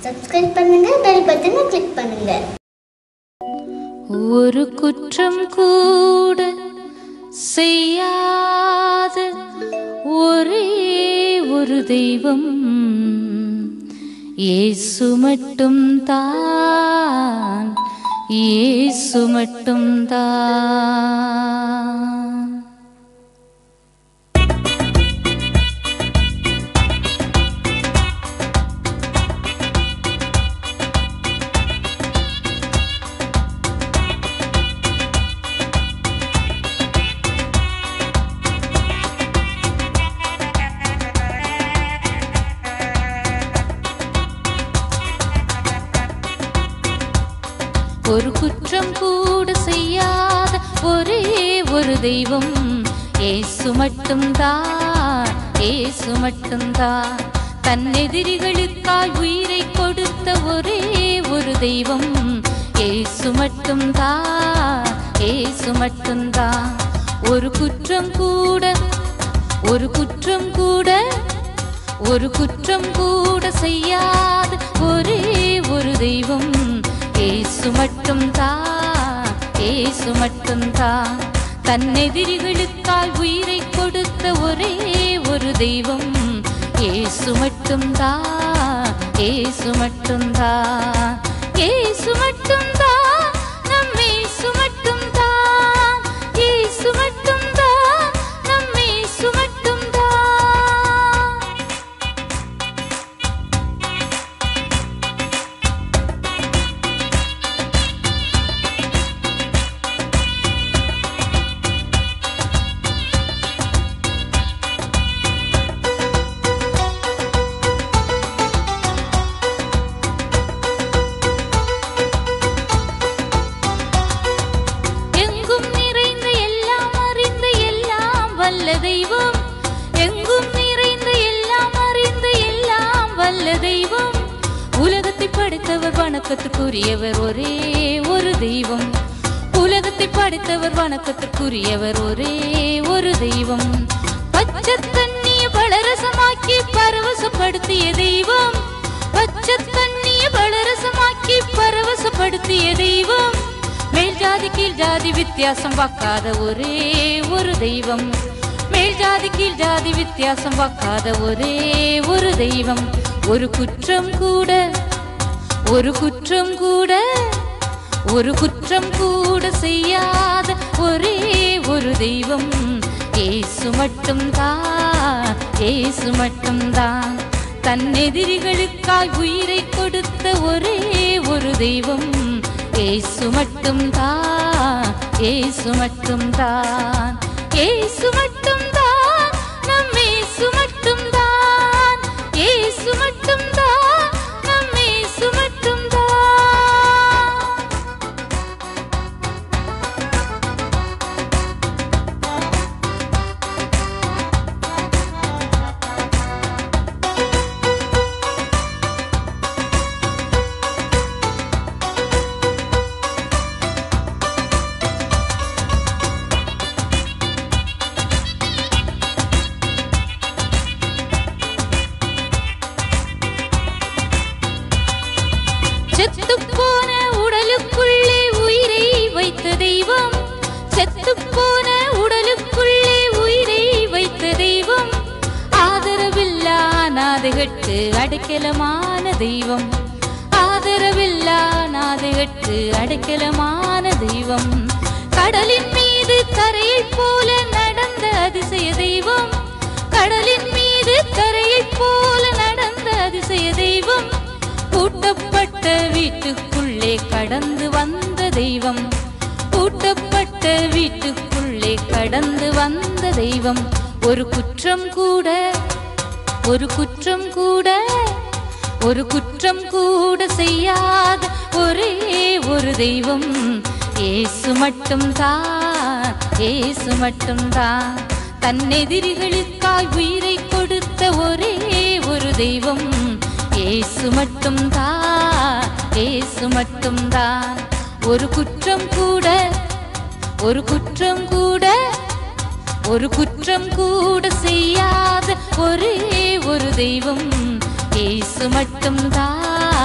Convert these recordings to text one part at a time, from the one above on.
subscribe பண்ணுங்க bell பட்டனை click பண்ணுங்க ஒரு குற்றம் கூட செய்யாத ஒரே ஒரு தெய்வம் இயேசு மட்டும் தான் இயேசு மட்டும் தான் ஒரு குற்றம் கூட செய்யாத ஒரே ஒரு தெய்வம் ஏசு மட்டும்தான் ஏசு மட்டும்தான் தன் எதிரிகளுக்காய் உயிரை கொடுத்த ஒரே ஒரு தெய்வம் ஏசு மட்டும்தான் ஏசு மட்டும்தான் ஒரு குற்றம் கூட ஒரு குற்றம் கூட ஒரு குற்றம் கூட செய்யாத ஒரே ஒரு தெய்வம் ஏசு மட்டும்தான் ஏசு மட்டும்தான் தன் எதிரிகளுக்காய் உயிரை கொடுத்த ஒரே ஒரு தெய்வம் ஏசு மட்டும்தான் ஏசு மட்டும்தான் ஏசு மட்டும்தான் நம் ஏசு மட்டும்தான் ஏசு மட்டும்தான் நம் ஏசு மட்டும்தான் எங்கும் நிறைந்த எல்லாம் அறிந்த எல்லாம் வல்ல தெய்வம் எங்கும் நிறைந்த எல்லாம் அறிந்த எல்லாம் வல்ல தெய்வம் உலகத்தை படைத்தவர் வணக்கத்துக்குரியவர் ஒரே ஒரு தெய்வம் உலகத்தை படைத்தவர் வணக்கத்துக்குரியவர் ஒரே ஒரு தெய்வம் பச்சை தண்ணிய பலரசமாக்கி பரவசப்படுத்திய தெய்வம் பச்சை தண்ணிய பலரசமாக்கி பரவசப்படுத்திய தெய்வம் மேல் ஜாதி கீழ் ஜாதி வித்தியாசம் பார்க்காத ஒரே ஒரு தெய்வம் மேல் ஜாதி கீழ் ஜாதி வித்தியாசம் பார்க்காத ஒரே ஒரு தெய்வம் ஒரு குற்றம் கூட ஒரு குற்றம் கூட ஒரு குற்றம் கூட செய்யாத ஒரே ஒரு தெய்வம் ஏசு மட்டும்தான் ஏசு மட்டும்தான் தன் எதிரிகளுக்காய் உயிரை கொடுத்த ஒரே ஒரு தெய்வம் ஏசு மட்டும்தான் ஏசு மட்டும்தான் ஏசு மட்டும்தான் நம் ஏசு மட்டும்தான் ஏசு மட்டும்தான் நம் ஏசு மட்டும்தான் செத்துப் போன உடலுக்குள்ளே உயிரை வைத்த தெய்வம் செத்துப் போன உடலுக்குள்ளே உயிரை வைத்த தெய்வம் ஆதரவில்லா நாதைகட்டு அடைக்கலமான தெய்வம் ஆதரவில்லா நாதைகட்டு அடைக்கலமான தெய்வம் கடலின் மீது கரையைப் போல நடந்த அதிசய தெய்வம் கடலின் மீது கரையைப் போல நடந்த அதிசய தெய்வம் பூட்டப்பட்ட வீட்டுக்குள்ளே கடந்து வந்த தெய்வம் பூட்டப்பட்ட வீட்டுக்குள்ளே கடந்து வந்த தெய்வம் ஒரு குற்றம் கூட ஒரு குற்றம் கூட ஒரு குற்றம் கூட செய்யாத ஒரே ஒரு தெய்வம் ஏசு மட்டும்தான் ஏசு மட்டும்தான் தன் எதிரிகளுக்காய் உயிரை கொடுத்த ஒரே ஒரு தெய்வம் ஏசு மட்டும்தான் ஏசு மட்டும்தான் ஒரு குற்றம் கூட ஒரு குற்றம் கூட ஒரு குற்றம் கூட செய்யாத ஒரே ஒரு தெய்வம் ஏசு மட்டும்தான்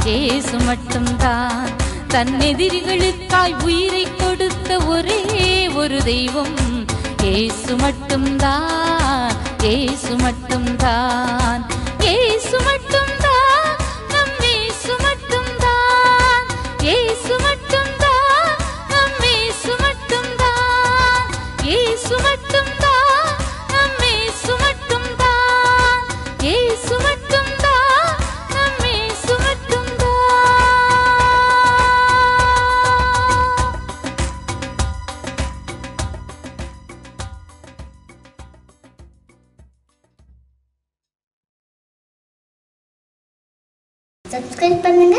இயேசு மட்டும்தான் தன் எதிரிகளுக்காய் உயிரை கொடுத்த ஒரே ஒரு தெய்வம் இயேசு மட்டும்தான் இயேசு மட்டும்தான் இயேசு மட்டும்தான் நம் இயேசு மட்டும்தான் இயேசு மட்டும்தான் நம் இயேசு மட்டும்தான் இயேசு மட்டும்தான் நம் இயேசு மட்டும்தான் இயேசு மட்டும்தான் நம் இயேசு மட்டும்தான் சப்ஸ்கிரைப் பண்ணுங்க